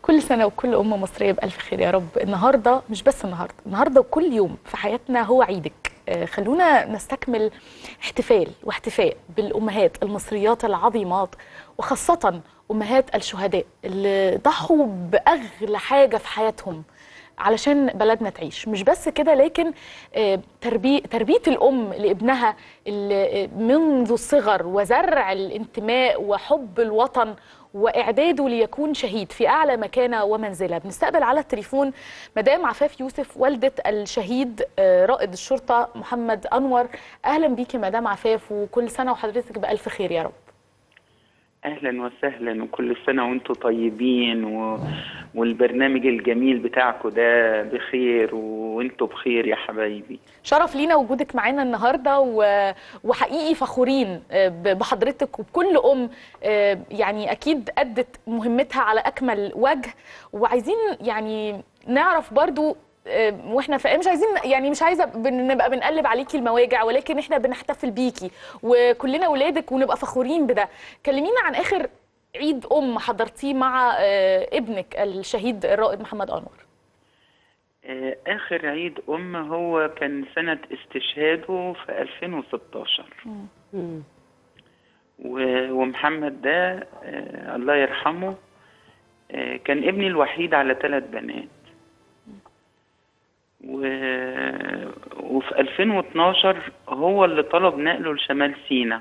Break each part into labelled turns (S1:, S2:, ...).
S1: كل سنة وكل أم مصرية بألف خير يا رب النهاردة مش بس النهاردة النهاردة وكل يوم في حياتنا هو عيدك آه، خلونا نستكمل احتفال واحتفاء بالأمهات المصريات العظيمات وخاصة أمهات الشهداء اللي ضحوا بأغلى حاجة في حياتهم علشان بلدنا تعيش مش بس كده لكن آه، تربية تربية الأم لابنها اللي آه، منذ الصغر وزرع الانتماء وحب الوطن واعداده ليكون شهيد في اعلى مكانه ومنزله بنستقبل على التليفون مدام عفاف يوسف والده الشهيد آه، رائد الشرطه محمد انور اهلا بيكي مدام عفاف وكل سنه وحضرتك بالف خير يا رب
S2: اهلا وسهلا وكل سنه وانتم طيبين و... والبرنامج الجميل بتاعكم ده بخير وانتم بخير يا حبايبي
S1: شرف لينا وجودك معانا النهارده و... وحقيقي فخورين آه، ب- بحضرتك وبكل ام آه، يعني اكيد ادت مهمتها على اكمل وجه وعايزين يعني نعرف برضو آه، واحنا في مش عايزين يعني مش عايزه بن- نبقى بنقلب عليكي المواجع ولكن احنا بنحتفل بيكي وكلنا اولادك ونبقى فخورين بده كلمينا عن اخر عيد ام حضرتيه مع آه، ابنك الشهيد الرائد محمد انور
S2: آه، اخر عيد ام هو كان سنه استشهاده في 2016
S3: مم.
S2: و... ومحمد ده آه، الله يرحمه آه، كان ابني الوحيد على ثلاث بنات و... وفي 2012 هو اللي طلب نقله لشمال سيناء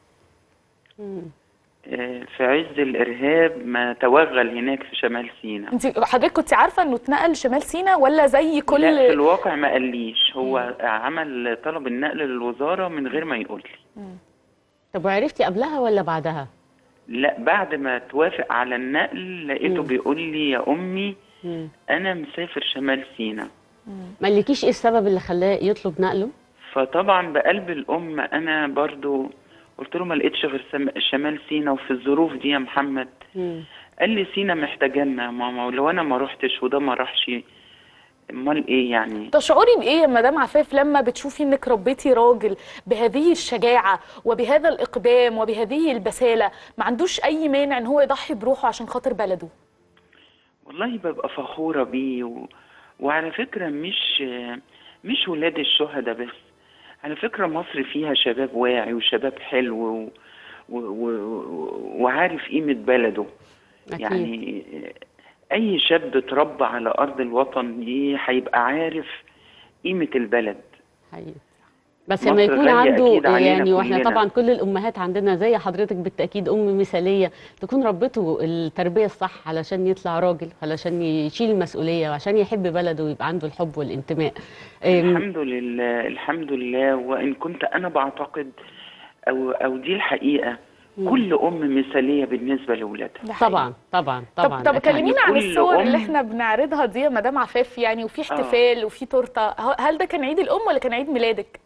S3: مم.
S2: آه، في عز الإرهاب ما توغل هناك في شمال سيناء
S1: انت حضرتك كنت عارفه انه اتنقل شمال سيناء ولا زي كل
S2: لا في الواقع ما قاليش هو عمل طلب النقل للوزارة من غير ما يقول لي
S3: طب وعرفتي قبلها ولا بعدها؟
S2: لا بعد ما توافق على النقل لقيته
S3: مم.
S2: بيقول لي يا أمي
S3: مم.
S2: أنا مسافر شمال سيناء
S3: ما قالكيش ايه السبب اللي خلاه يطلب نقله؟
S2: فطبعا بقلب الأم أنا برضو قلت له ما لقيتش غير سم- شمال سيناء وفي الظروف دي يا محمد
S3: مم.
S2: قال لي سيناء محتاجانا يا ماما ولو أنا ما روحتش وده ما راحش امال ايه يعني
S1: تشعري بايه يا مدام عفاف لما بتشوفي انك ربيتي راجل بهذه الشجاعه وبهذا الاقدام وبهذه البساله ما عندوش اي مانع ان هو يضحي بروحه عشان خاطر بلده
S2: والله ببقى فخورة بيه و... وعلى فكرة مش مش ولاد الشهداء بس على فكرة مصر فيها شباب واعي وشباب حلو و... و... و... وعارف قيمة بلده
S3: اكيد
S2: يعني أي شاب اتربى على أرض الوطن دي هيبقى عارف قيمة البلد
S3: حقيقي بس
S2: مصر
S3: لما يكون
S2: غالية
S3: عنده
S2: أكيد علينا
S3: يعني واحنا
S2: كلنا.
S3: طبعا كل الامهات عندنا زي حضرتك بالتاكيد ام مثاليه تكون ربته التربيه الصح علشان يطلع راجل علشان يشيل المسؤوليه وعشان يحب بلده ويبقى عنده الحب والانتماء أم،
S2: الحمد لله الحمد لله وإن كنت أنا بعتقد أو أو دي الحقيقة كل أم مثالية بالنسبة لأولادها
S1: ده حقيقي.
S3: طبعا طبعا
S1: طب
S3: طبعا
S1: طب
S3: أكيد.
S1: كلمينا عن
S2: كل
S1: الصور اللي
S2: أم-
S1: احنا بنعرضها دي يا مدام عفاف يعني وفي احتفال وفي تورته ه- هل ده كان عيد الام ولا كان عيد ميلادك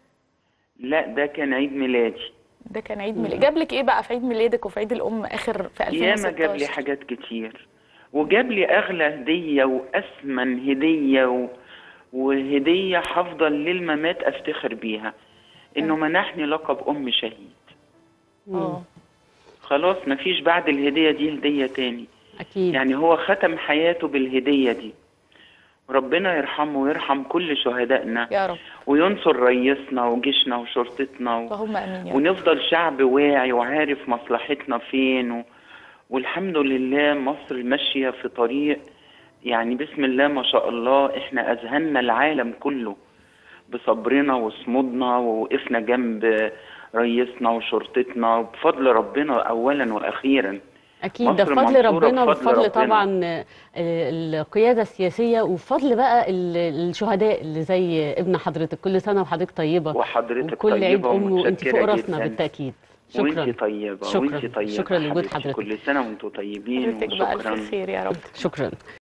S2: لا ده كان عيد ميلادي
S1: ده كان عيد ميلاد جاب لك ايه بقى في عيد ميلادك وفي عيد الام اخر في 2016
S2: ياما جاب لي حاجات كتير وجاب لي اغلى هديه واثمن هديه و... وهديه هفضل للممات افتخر بيها انه منحني لقب ام شهيد
S1: اه
S2: خلاص مفيش بعد الهديه دي هديه تاني
S3: اكيد
S2: يعني هو ختم حياته بالهديه دي ربنا يرحمه ويرحم كل شهدائنا
S1: يا رب
S2: وينصر رئيسنا وجيشنا وشرطتنا و...
S1: اللهم امين يا رب
S2: ونفضل شعب واعي وعارف مصلحتنا فين و... والحمد لله مصر ماشية في طريق يعني بسم الله ما شاء الله احنا اذهلنا العالم كله بصبرنا وصمودنا ووقفنا جنب رئيسنا وشرطتنا وبفضل ربنا اولا واخيرا
S3: اكيد ده
S2: مصر
S3: بفضل
S2: منصورة
S3: ربنا
S2: بفضل
S3: وبفضل
S2: ربنا.
S3: طبعا آه، القياده السياسيه وبفضل بقى ال- الشهداء اللي زي ابن حضرتك كل سنه وحضرتك طيبه
S2: وحضرتك
S3: وكل عيد
S2: طيبة
S3: ام وانت فوق
S2: ومتشكرة
S3: راسنا
S2: جدا
S3: بالتاكيد شكرا
S2: وانت طيبة
S3: شكراً.
S2: وانت طيبة
S3: شكراً لوجود
S2: حبيبتي.
S3: حضرتك.
S2: كل سنة وانتم طيبين
S1: حضرتك بألف
S2: وشكرا
S1: خير يا رب
S3: شكرا